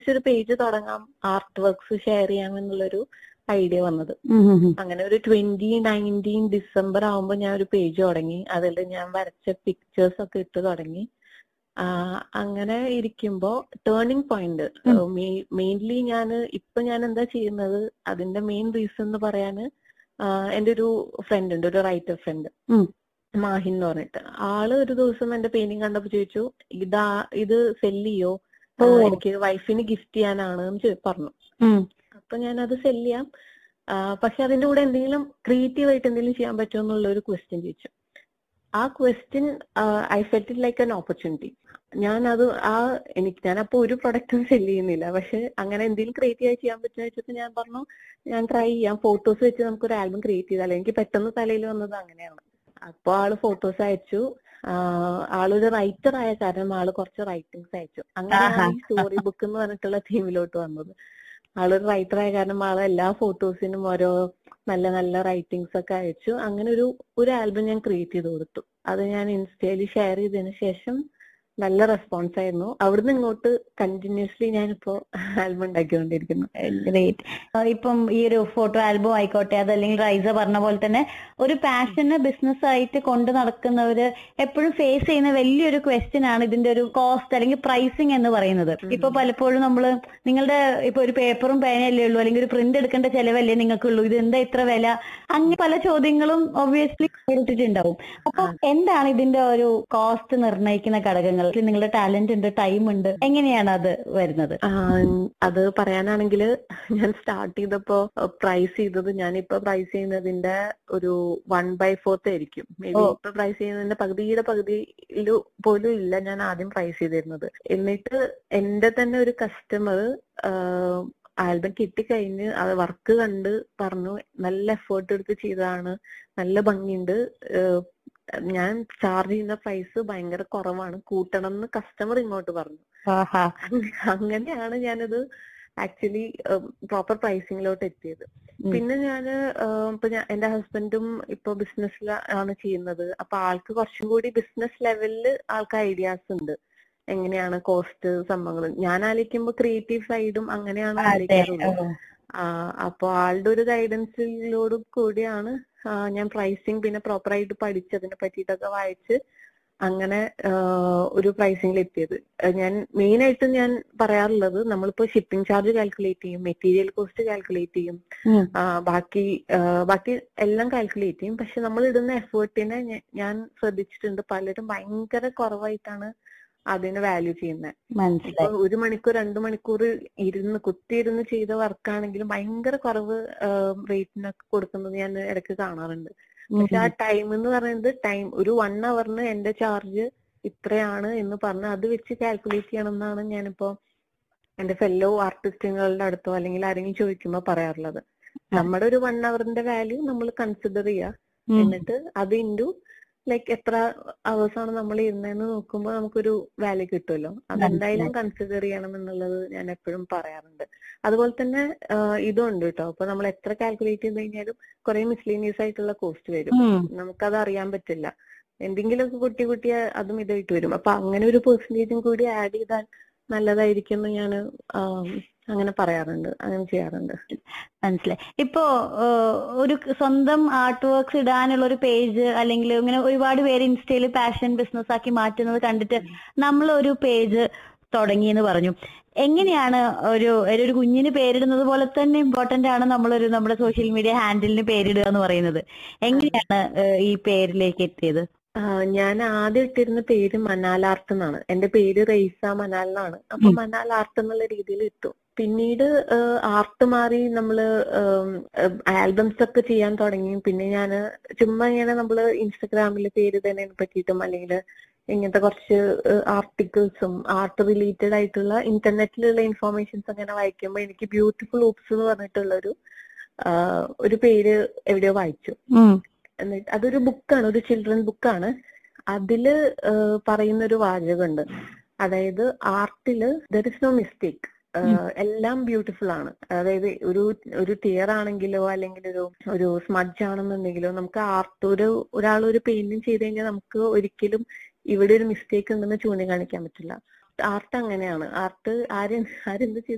ഒരു പേജ് തുടങ്ങാം art works share ചെയ്യാം എന്നുള്ളൊരു ഐഡിയ വന്നത് ഉം ഉം ഉം. അങ്ങനെ ഒരു ട്വന്റി നയൻറ്റീൻ ഡിസംബർ ആവുമ്പോൾ ഞാൻ ഒരു പേജ് തുടങ്ങി അതിൽ ഞാൻ വരച്ച പിക്ചേഴ്സ് ഒക്കെ ഇട്ട് തുടങ്ങി ആ, അങ്ങനെ ഇരിക്കുമ്പോ ടേണിംഗ് പോയിന്റ് മെയിൻലി ഞാൻ ഇപ്പൊ ഞാൻ എന്താ ചെയ്യുന്നത് അതിന്റെ മെയിൻ റീസൺ എന്ന് പറയാന് ആ, എന്റെ ഒരു ഫ്രണ്ട് ഉണ്ട് ഒരു റൈറ്റർ ഫ്രണ്ട് ഉം. മാഹിൻ എന്ന് പറഞ്ഞിട്ട് ആള് ഒരു ദിവസം എന്റെ പെയിന്റിങ് കണ്ടപ്പോ ചോദിച്ചു ഇതാ ഇത് സെല് ചെയ്യോ ആ, ഓ. എനിക്ക് വൈഫിന് ഗിഫ്റ്റ് ചെയ്യാനാണ് എന്ന് ചോ- പറഞ്ഞു ഉം. അപ്പൊ ഞാൻ അത് സെല് ചെയ്യാം ആ, പക്ഷെ അതിന്റെ കൂടെ എന്തെങ്കിലും ക്രിയേറ്റീവ് ആയിട്ട് എന്തെങ്കിലും ചെയ്യാൻ പറ്റുമോ എന്നുള്ള ഒരു ക്വസ്റ്റ്യൻ ചോദിച്ചു ആ question I felt it like an opportunity ഞാൻ അത് ആ എനിക്ക് ഞാൻ അപ്പൊ ഒരു പ്രൊഡക്റ്റും സെല് ചെയ്യുന്നില്ല പക്ഷെ അങ്ങനെ എന്തെങ്കിലും ക്രിയേറ്റീവ് ആയി ചെയ്യാൻ പറ്റുന്ന വെച്ചിട്ട് ഞാൻ പറഞ്ഞു ഞാൻ ട്രൈ ചെയ്യാം ഫോട്ടോസ് വെച്ച് നമുക്ക് ഒരു ആൽബം ക്രിയേറ്റ് ചെയ്താലോ എനിക്ക് പെട്ടെന്ന് തലയിൽ വന്നത് അങ്ങനെയാണ് അപ്പൊ ആള് ഫോട്ടോസ് അയച്ചു ആഹ് ആളൊരു റൈറ്റർ ആയ കാരണം ആള് കുറച്ച് റൈറ്റിംഗ്സ് അയച്ചു അങ്ങനെയാണ് ആഹാ. ഈ സ്റ്റോറി ബുക്ക് എന്ന് പറഞ്ഞിട്ടുള്ള തീമിലോട്ട് വന്നത് ആളൊരു റൈറ്റർ ആയ കാരണം ആള് എല്ലാ ഫോട്ടോസിനും ഓരോ നല്ല നല്ല റൈറ്റിംഗ്സ് ഒക്കെ അയച്ചു അങ്ങനെ ഒരു ഒരു ആൽബം ഞാൻ ക്രിയേറ്റ് ചെയ്ത് കൊടുത്തു അത് ഞാൻ ഇൻസ്റ്റയിൽ ഷെയർ ചെയ്തതിന് ശേഷം നല്ല റെസ്പോൺസ് ആയിരുന്നു അവിടുന്ന് ഇങ്ങോട്ട് കണ്ടിന്യൂസ്ലി ഞാനിപ്പോ ആൽബം ഉണ്ടാക്കിക്കൊണ്ടിരിക്കുന്നു ഗ്രേറ്റ് ഇപ്പം ഈ ഒരു ഫോട്ടോ ആൽബം ആയിക്കോട്ടെ അതല്ലെങ്കിൽ റൈസ പറഞ്ഞ പോലെ തന്നെ ഒരു പാഷന് ബിസിനസ് ആയിട്ട് കൊണ്ട് നടക്കുന്നവര് എപ്പോഴും ഫേസ് ചെയ്യുന്ന വലിയൊരു ക്വസ്റ്റ്യൻ ആണ് ഇതിന്റെ ഒരു കോസ്റ്റ് അല്ലെങ്കിൽ പ്രൈസിങ് എന്ന് പറയുന്നത് ഇപ്പൊ പലപ്പോഴും നമ്മൾ നിങ്ങളുടെ ഇപ്പൊ ഒരു പേപ്പറും പേനയല്ലേ ഉള്ളൂ അല്ലെങ്കിൽ ഒരു പ്രിന്റ് എടുക്കേണ്ട ചെലവല്ലേ നിങ്ങൾക്കുള്ളൂ ഇത് എന്താ ഇത്ര വില അങ്ങനെ പല ചോദ്യങ്ങളും ഒബ്വിയസ്ലി കൊടുത്തിട്ടുണ്ടാവും അപ്പൊ എന്താണ് ഇതിന്റെ ഒരു കോസ്റ്റ് നിർണ്ണയിക്കുന്ന ഘടകങ്ങൾ നിങ്ങളുടെ ടാലന്റ് ഉണ്ട് ടൈം ഉണ്ട് എങ്ങനെയാണ് അത് വരുന്നത് ആ, അത് പറയാനാണെങ്കിൽ ഞാൻ സ്റ്റാർട്ട് ചെയ്തപ്പോ പ്രൈസ് ചെയ്തത് ഞാനിപ്പോ പ്രൈസ് ചെയ്യുന്നതിന്റെ ഒരു വൺ ബൈ ഫോർത്ത് ആയിരിക്കും മേ ബി ഓ. ഇപ്പൊ പ്രൈസ് ചെയ്യുന്നതിന്റെ പകുതിയുടെ പകുതിയിൽ പോലും ഇല്ല ഞാൻ ആദ്യം പ്രൈസ് ചെയ്തിരുന്നത് എന്നിട്ട് എന്റെ തന്നെ ഒരു കസ്റ്റമർ ആൽബം കിട്ടിക്കഴിഞ്ഞ് അത് വർക്ക് കണ്ട് പറഞ്ഞു നല്ല എഫേർട്ട് എടുത്ത് ചെയ്തതാണ് നല്ല ഭംഗിയുണ്ട് ഏഹ് ഞാൻ ചാർജ് ചെയ്യുന്ന പ്രൈസ് ഭയങ്കര കുറവാണ് കൂട്ടണം എന്ന് കസ്റ്റമർ ഇങ്ങോട്ട് പറഞ്ഞു ആഹാ അങ്ങ- അങ്ങനെയാണ് ഞാനത് ആക്ച്വലി പ്രോപ്പർ പ്രൈസിങ്ങിലോട്ട് എത്തിയത് ഉം. പിന്നെ ഞാന് ഏഹ് ഇപ്പൊ ഞാൻ എന്റെ ഹസ്ബൻഡും ഇപ്പൊ ബിസിനസ്സിൽ ആണ് ചെയ്യുന്നത് അപ്പൊ ആൾക്ക് കുറച്ചും കൂടി ബിസിനസ് ലെവലിൽ ആൾക്ക് ഐഡിയാസ് ഉണ്ട് എങ്ങനെയാണ് കോസ്റ്റ് സംഭവങ്ങൾ ഞാൻ ആലോചിക്കുമ്പോ ക്രിയേറ്റീവ് സൈഡും അങ്ങനെയാണ് അതെ ആലോചിക്കാറുള്ളത് ഓ. ആ, അപ്പൊ ആളുടെ ഒരു ഗൈഡൻസിലോട് കൂടിയാണ് ആ, ഞാൻ പ്രൈസിങ് പിന്നെ പ്രോപ്പർ ആയിട്ട് പഠിച്ചതിനെ പറ്റിയിട്ടൊക്കെ വായിച്ച് അങ്ങനെ ആ, ഒരു പ്രൈസിംഗിൽ എത്തിയത് ആ, ഞാൻ മെയിൻ ആയിട്ട് ഞാൻ പറയാറുള്ളത് നമ്മളിപ്പോ ഷിപ്പിംഗ് ചാർജ് കാൽക്കുലേറ്റ് ചെയ്യും മെറ്റീരിയൽ കോസ്റ്റ് കാൽക്കുലേറ്റ് ചെയ്യും ഉം. ആ, ബാക്കി ആ, ബാക്കി എല്ലാം കാൽക്കുലേറ്റ് ചെയ്യും പക്ഷെ നമ്മൾ ഇടുന്ന എഫേർട്ടിനെ ഞാൻ ശ്രദ്ധിച്ചിട്ടുണ്ട് പലരും ഭയങ്കര കുറവായിട്ടാണ് അതിന് വാല്യൂ ചെയ്യുന്നത് ഇപ്പൊ മനസ്സിലായി ഒരു മണിക്കൂർ രണ്ടു മണിക്കൂർ ഇരുന്ന് കുത്തിയിരുന്ന് ചെയ്ത വർക്കാണെങ്കിലും ഭയങ്കര കുറവ് റേറ്റിനൊക്കെ കൊടുക്കുന്നത് ഞാൻ ഇടയ്ക്ക് കാണാറുണ്ട് ഉം. പക്ഷെ ആ ടൈം എന്ന് പറയുന്നത് ടൈം ഒരു വൺ അവറിന് എന്റെ ചാർജ് ഇത്രയാണ് എന്ന് പറഞ്ഞ് അത് വെച്ച് കാൽക്കുലേറ്റ് ചെയ്യണം എന്നാണ് ഞാനിപ്പോ എന്റെ ഫെല്ലോ ആർട്ടിസ്റ്റുകളുടെ അടുത്തോ അല്ലെങ്കിൽ ആരെങ്കിലും ചോദിക്കുമ്പോ പറയാറുള്ളത് നമ്മുടെ ഒരു വൺ അവറിന്റെ വാല്യൂ നമ്മൾ കൺസിഡർ ചെയ്യുക ഉം. എന്നിട്ട് അത് ഇൻറ്റു ലൈക്ക് എത്ര അവേഴ്സ് ആണ് നമ്മൾ ഇരുന്നതെന്ന് നോക്കുമ്പോൾ നമുക്കൊരു വാല്യൂ കിട്ടുമല്ലോ അതെന്തായാലും കൺസിഡർ ചെയ്യണം എന്നുള്ളത് ഞാൻ എപ്പോഴും പറയാറുണ്ട് അതുപോലെ തന്നെ ആഹ് ഇതും ഉണ്ട് കേട്ടോ അപ്പൊ നമ്മൾ എത്ര കാൽക്കുലേറ്റ് ചെയ്ത് കഴിഞ്ഞാലും കുറെ മിസ്ലീനിയസ് ആയിട്ടുള്ള കോസ്റ്റ് വരും ഉം. നമുക്കത് അറിയാൻ പറ്റില്ല എന്തെങ്കിലുമൊക്കെ കുട്ടി കുട്ടി അതും ഇതായിട്ട് വരും അപ്പൊ അങ്ങനെ ഒരു പെർസെന്റേജും കൂടി ആഡ് ചെയ്താൽ നല്ലതായിരിക്കും എന്ന് ഞാൻ അങ്ങനെ പറയാറുണ്ട് അങ്ങനെ ചെയ്യാറുണ്ട് മനസ്സിലായി ഇപ്പോ ഏഹ്, ഒരു സ്വന്തം ആർട്ട് വർക്ക്സ് ഇടാനുള്ള ഒരു പേജ് അല്ലെങ്കിൽ ഇങ്ങനെ ഒരുപാട് പേര് ഇൻസ്റ്റയിൽ പാഷൻ ബിസിനസ് ആക്കി മാറ്റുന്നത് കണ്ടിട്ട് നമ്മൾ ഒരു പേജ് തുടങ്ങി എന്ന് പറഞ്ഞു എങ്ങനെയാണ് ഒരു ഒരു കുഞ്ഞിന് പേരിടുന്നത് പോലെ തന്നെ ഇമ്പോർട്ടന്റ് ആണ് നമ്മളൊരു നമ്മുടെ സോഷ്യൽ മീഡിയ ഹാൻഡിലിന് പേരിടുക എന്ന് പറയുന്നത് എങ്ങനെയാണ് ഏഹ്, ഈ പേരിലേക്ക് എത്തിയത് ആഹ് ഞാൻ ആദ്യം ഇട്ടിരുന്ന പേര് മനാൽ ആർട്ട് എന്നാണ് എന്റെ പേര് റെയ്സ മനാൽ എന്നാണ് അപ്പൊ ഉം. മനാൽ ആർട്ട് എന്നുള്ള രീതിയിൽ ഇട്ടു പിന്നീട് ആർട്ട് മാറി നമ്മള് ആൽബംസ് ഒക്കെ ചെയ്യാൻ തുടങ്ങി പിന്നെ ഞാൻ ചുമ്മാ ഇങ്ങനെ നമ്മള് ഇൻസ്റ്റഗ്രാമിൽ പേര് തന്നെ പറ്റിയിട്ടും അല്ലെങ്കിൽ ഇങ്ങനത്തെ കുറച്ച് ആർട്ടിക്കിൾസും ആർട്ട് റിലേറ്റഡ് ആയിട്ടുള്ള ഇന്റർനെറ്റിലുള്ള ഇൻഫോർമേഷൻസ് അങ്ങനെ വായിക്കുമ്പോൾ എനിക്ക് ബ്യൂട്ടിഫുൾ ഓപ്സ് എന്ന് പറഞ്ഞിട്ടുള്ള ഒരു ആഹ് ഒരു പേര് എവിടെയോ വായിച്ചു ഉം. എന്നിട്ട് അതൊരു ബുക്കാണ് ഒരു ചിൽഡ്രൻ ബുക്കാണ് അതില് ഏഹ് പറയുന്ന ഒരു വാചകമുണ്ട് അതായത് ആർട്ടില് ദർ ഇസ് നോ മിസ്റ്റേക്ക് എല്ലാം ബ്യൂട്ടിഫുൾ ആണ് അതായത് ഒരു ഒരു ടിയർ ആണെങ്കിലോ അല്ലെങ്കിൽ ഒരു ഒരു സ്മഡ്ജ് ആണെന്നുണ്ടെങ്കിലോ നമുക്ക് ആർട്ട് ഒരു ഒരാൾ ഒരു പെയിന്റിങ് ചെയ്ത് കഴിഞ്ഞാൽ നമുക്ക് ഒരിക്കലും ഇവിടെ ഒരു മിസ്റ്റേക്ക് ഉണ്ടെന്ന് ചൂണ്ടിക്കാണിക്കാൻ പറ്റില്ല ആർട്ട് അങ്ങനെയാണ് ആർട്ട് ആരും ആരെന്ത് ചെയ്തു